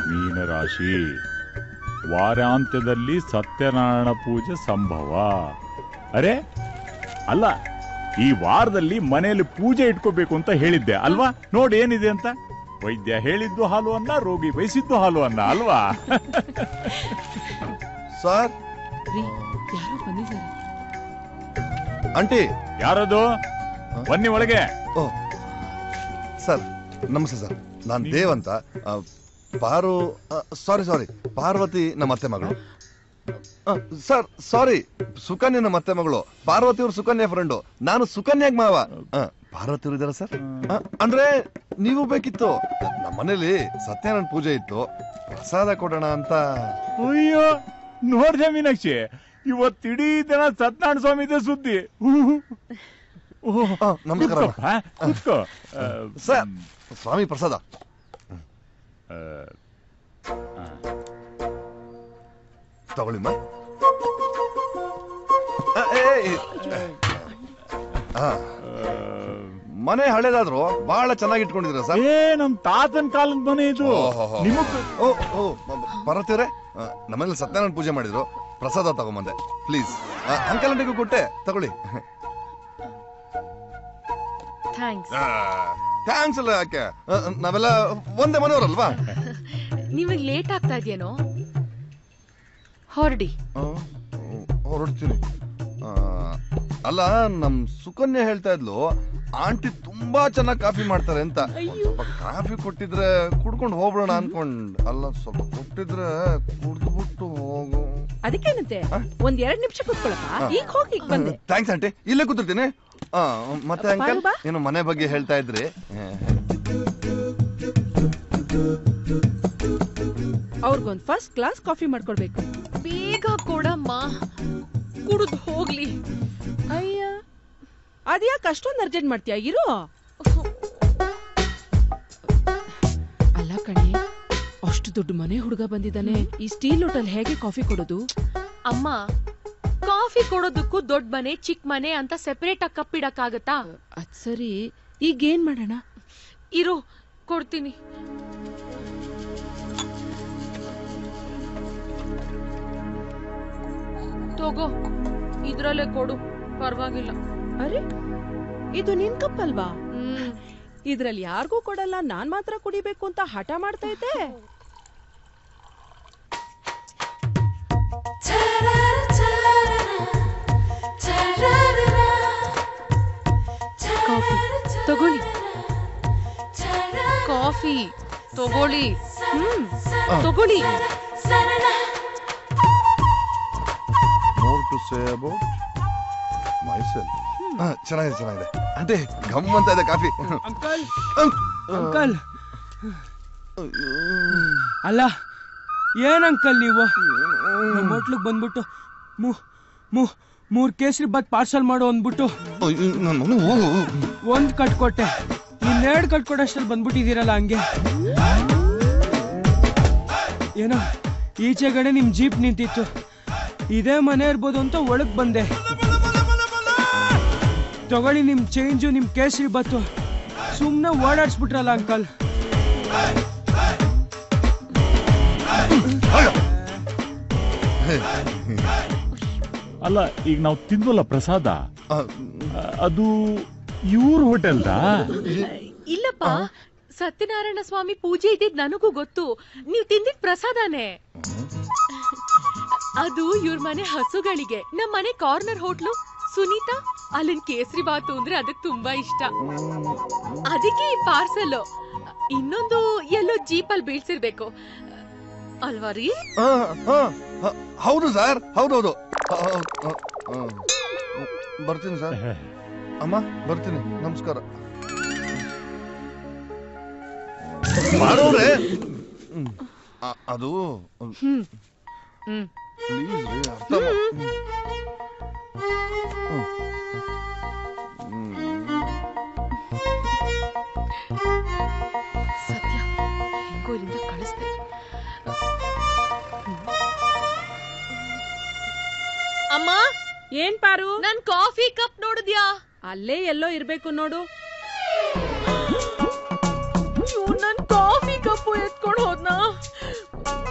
ಮೀನರಾಶಿ ವಾರಾಂತ್ಯದಲ್ಲಿ ಸತ್ಯನಾರಾಯಣ ಪೂಜೆ ಸಂಭವ ಅರೆ ಅಲ್ಲ ಈ ವಾರದಲ್ಲಿ ಮನೆಯಲ್ಲಿ ಪೂಜೆ ಇಟ್ಕೋಬೇಕು ಅಂತ ಹೇಳಿದ್ದೆ ಅಲ್ವಾ ನೋಡಿ ಏನಿದೆ ಅಂತ ವೈದ್ಯ ಹೇಳಿದ್ದು ಹಾಲು ಅನ್ನ ರೋಗಿ ಬಯಸಿದ್ದು ಹಾಲು ಅನ್ನ ಅಲ್ವಾ ಸರ್ ರೀ ಯಾರೋ ಬಂದಿದ್ದಾರೆ ಆಂಟಿ ಯಾರದು ಬನ್ನಿ ಒಳಗೆ ಓ ಸರ್ ನಮಸ್ತೆ ಸರ್ ನಾನು ದೇವ್ ಅಂತ ಆ, ಪಾರು ಸಾರಿ ಸಾರಿ ಪಾರ್ವತಿ ನಮ್ಮ ಅತ್ತೆ ಮಗಳು ಆ, ಸರ್ ಸಾರಿ ಸುಕನ್ಯಾ ನಮ್ಮ ಅತ್ತೆ ಮಗಳು ಪಾರ್ವತಿ ಅವ್ರ ಸುಕನ್ಯಾ ಫ್ರೆಂಡು ನಾನು ಸುಕನ್ಯಾಗ್ ಮಾವ ಆ, ಪಾರ್ವತಿ ಅವ್ರು ಇದಾರ ಸರ್ ಆ, ಅಂದ್ರೆ ನೀವು ಬೇಕಿತ್ತು ನಮ್ಮ ಮನೇಲಿ ಸತ್ಯನಾರಾಯಣ ಪೂಜೆ ಇತ್ತು ಪ್ರಸಾದ ಕೊಡೋಣ ಅಂತ ಅಯ್ಯೋ ನೋಡ್ದೆ ಮೀನಾಕ್ಷಿ ಇವತ್ತಿಡೀ ದಿನ ಸತ್ಯನಾರಾಯಣ ಸ್ವಾಮಿ ಇದೆ ಸುದ್ದಿ ಓಹ್, ಆ, ನಮಸ್ಕಾರ ಕೂತ್ಕೋ, ಹಾ, ಕೂತ್ಕೋ. ಆ, ಸರ್ ಸ್ವಾಮಿ ಪ್ರಸಾದ ಆ, ಆ. ತಗೊಳ್ಳಿ ಮಾ ಆ, ಏ, ಏ, ಏ. ಆ, ಮನೆ ಹಳೇದಾದ್ರು ಬಹಳ ಚೆನ್ನಾಗಿ ಇಟ್ಕೊಂಡಿದ್ದೀರಾ ಸರ್ ಏ ನಮ್ ತಾತನ್ ಕಾಲದ ಮನೆ ಇದು ಓಹೋಹೋ. ನಿಮಗ್ ಓ ಓ ಬರತ್ತೀವ್ರೆ ನಮ್ಮಲ್ಲಿ ಸತ್ಯನಾರಾಯಣ ಪೂಜೆ ಮಾಡಿದ್ರು ಪ್ರಸಾದ ತಗೊಂಬಂದೆ ಪ್ಲೀಸ್ ಅಂಕಲ್ ಅಂಟಿಗೂ ಕೊಟ್ಟೆ ತಗೊಳ್ಳಿ ಥ್ಯಾಂಕ್ಸ್ ಥ್ಯಾಂಕ್ಸ್ ಅಲ್ಲ ಯಾಕೆ ಆ, ನಾವೆಲ್ಲ ಒಂದೇ ಮನೆಯವರಲ್ವಾ ನಿಮಗೆ ಲೇಟ್ ಆಗ್ತಾ ಇದೆಯೇನೋ ಹೊರಡಿ ಆ, ಹೊರಡ್ತೀನಿ ಆ, ಅಲ್ಲ ನಮ್ ಸುಕನ್ಯಾ ಹೇಳ್ತಾ ಇದ್ಲು ಆಂಟಿ ತುಂಬಾ ಚೆನ್ನಾಗಿ ಕಾಫಿ ಮಾಡ್ತಾರೆ ಅಂತ ಒಂದ್ ಸ್ವಲ್ಪ ಕಾಫಿ ಕೊಟ್ಟಿದ್ರೆ ಕುಡ್ಕೊಂಡು ಹೋಗ್ಬಿಡೋಣ ಅನ್ಕೊಂಡ್ ಅಲ್ಲ ಸ್ವಲ್ಪ ಕೊಟ್ಟಿದ್ರೆ ಕುಡ್ದ್ಬಿಟ್ಟು ಹೋಗು ಅದಕ್ಕೇನಂತೆ ಒಂದ್ ಎರಡ್ ನಿಮಿಷ ಕೂತ್ಕೊಳಪ್ಪ ಹಾ. ಈಗ ಹೋಗಿ ಈಗ ಬಂದೆ ಥ್ಯಾಂಕ್ಸ್ ಆಂಟಿ ಇಲ್ಲೇ ಕೂತಿರ್ತೀನಿ ಆ, ಮತ್ತೆ ಅಪ್ಪ, ಅಂಕಲ್ ಬಾ. ಏನು ಮನೆ ಬಗ್ಗೆ ಹೇಳ್ತಾ ಇದ್ರಿ ಅವ್ರಿಗೊಂದ್ ಫಸ್ಟ್ ಕ್ಲಾಸ್ ಕಾಫಿ ಮಾಡ್ಕೊಡ್ಬೇಕು ಬೇಗ ಕೊಡಮ್ಮ ಕುಡಿದು ಹೋಗ್ಲಿ ಅಯ್ಯ ಅದ್ಯಾಕೆ ಅಷ್ಟೊಂದು ಅರ್ಜೆಂಟ್ ಮಾಡ್ತೀಯ ಇರು ಅಲ್ಲ ಕಣೆ ಅಷ್ಟು ದೊಡ್ಡ ಮನೆ ಹುಡುಗ ಬಂದಿದ್ದಾನೆ ಈ ಸ್ಟೀಲ್ ಲೋಟಲ್ ಹೇಗೆ ಕಾಫಿ ಕೊಡೋದು ಅಮ್ಮ ಕಾಫಿ ಕೊಡೋದಕ್ಕೂ ದೊಡ್ಡ ಮನೆ ಚಿಕ್ಕ ಮನೆ ಅಂತ ಸೆಪರೇಟ್ ಆಗಿ ಕಪ್ಪಿಡಕ್ಕಾಗತ್ತಾ ಅದ್ ಸರಿ ಈಗ ಏನ್ ಮಾಡೋಣ ಇರು ಕೊಡ್ತೀನಿ ತಗೋ ಇದ್ರಲ್ಲೇ ಕೊಡು ಪರವಾಗಿಲ್ಲ ಅರೆ ಇದು ನಿನ್ ಕಪ್ ಅಲ್ವಾ ಹ್ಮ್ ಇದ್ರಲ್ಲಿ ಯಾರಿಗೂ ಕೊಡಲ್ಲ ನಾನ್ ಮಾತ್ರ ಕುಡಿಬೇಕು ಅಂತ ಹಠ ಮಾಡ್ತಾ ಇದ್ದೆ ಕಾಫಿ ತಗೊಳ್ಳಿ ಕಾಫಿ ತಗೊಳ್ಳಿ ಹ್ಮ್ ತಗೊಳ್ಳಿ more to say about myself ಚೆನ್ನಾಗಿದೆ ಚೆನ್ನಾಗಿದೆ ಆಂಟಿ ಗಮ್ ಅಂತ ಇದೆ ಕಾಫಿ ಅಂಕಲ್ ಅಂಕಲ್ ಅಲ್ಲ ಏನ್ ಅಂಕಲ್ ನೀವು ನಮ್ಮ ಹೋಟ್ಲಿಗೆ ಬಂದ್ಬಿಟ್ಟು ಮೂ ಮೂ ಮೂರ್ ಕೇಸರಿ ಬಾತ್ ಪಾರ್ಸಲ್ ಮಾಡು ಅಂದ್ಬಿಟ್ಟು ನನ್ನ ಮಗನು ಹೋಗು ಒಂದ್ ಕಟ್ಕೊಟ್ಟೆ ಇನ್ನೆರಡು ಕಟ್ಕೊಡಷ್ಟಲ್ಲಿ ಬಂದ್ಬಿಟ್ಟಿದ್ದೀರಲ್ಲ ಹಂಗೆ ಏನೋ ಈಚೆಗಡೆ ನಿಮ್ ಜೀಪ್ ನಿಂತಿತ್ತು ಇದೇ ಮನೆ ಇರ್ಬೋದು ಅಂತ ಒಳಗ್ ಬಂದೆ ತಗೊಳ್ಳಿ ನಿಮ್ ಚೇಂಜು ನಿಮ್ ಕೇಸರಿ ಬತ್ತು ಸುಮ್ನೆ ಓಡಾಡ್ಸ್ಬಿಟ್ರಲ್ಲ ಅಂಕಲ್ ಅಲ್ಲ ಈಗ ನಾವು ತಿಂದ್ವಲ್ಲ ಪ್ರಸಾದ ಆ, ಅದು ಇವ್ರ ಹೋಟೆಲ್ದಾ ಇಲ್ಲಪ್ಪ ಸತ್ಯನಾರಾಯಣ ಸ್ವಾಮಿ ಪೂಜೆ ಇದ್ದಿದ್ ನನಗೂ ಗೊತ್ತು ನೀವ್ ತಿಂದಿದ್ ಪ್ರಸಾದನೇ ಅದು ಇವ್ರ ಮನೆ ಹಸುಗಳಿಗೆ ನಮ್ ಮನೆ ಕಾರ್ನರ್ ಹೋಟ್ಲು ಸುನೀತಾ ಅಲ್ಲಿನ್ ಕೇಸರಿ ಬಾತು ಅಂದ್ರೆ ಅದಕ್ ತುಂಬಾ ಇಷ್ಟ ಅದಕ್ಕೆ ಈ ಪಾರ್ಸಲ್ ಇನ್ನೊಂದು ಎಲ್ಲೋ ಜೀಪಲ್ ಬೀಳ್ಸಿರ್ಬೇಕು ಅಲ್ವಾ ರೀ ಆ, ಆ, ಆ, ಹೌದು ಸರ್ ಹೌದೌದು ಆ, ಆ, ಆ, ಬರ್ತೀನಿ ಸರ್ ಅಮ್ಮ ಬರ್ತೀನಿ ನಮಸ್ಕಾರ ಮಾಡೋರೆ ಅದು ಹ್ಮ್ ಹ್ಮ್ ಪ್ಲೀಸ್ ರೀ ಅರ್ಥ ಮಾ- ಹ್ಮ್. ಹ್ಮ್. ಸತ್ಯ ಹೆಂಗೋ ಇಲ್ಲಿಂದ ಕಳಿಸ್ದೆ ಅಮ್ಮ ಏನ್ ಪಾರು ನನ್ ಕಾಫಿ ಕಪ್ ನೋಡಿದ್ಯಾ ಅಲ್ಲೇ ಎಲ್ಲೋ ಇರ್ಬೇಕು ನೋಡು ಅಯ್ಯೋ, ನನ್ ಕಾಫಿ ಕಾಫಿ ಕಪ್ಪು ಎತ್ಕೊಂಡು ಹೋದ್ನಾ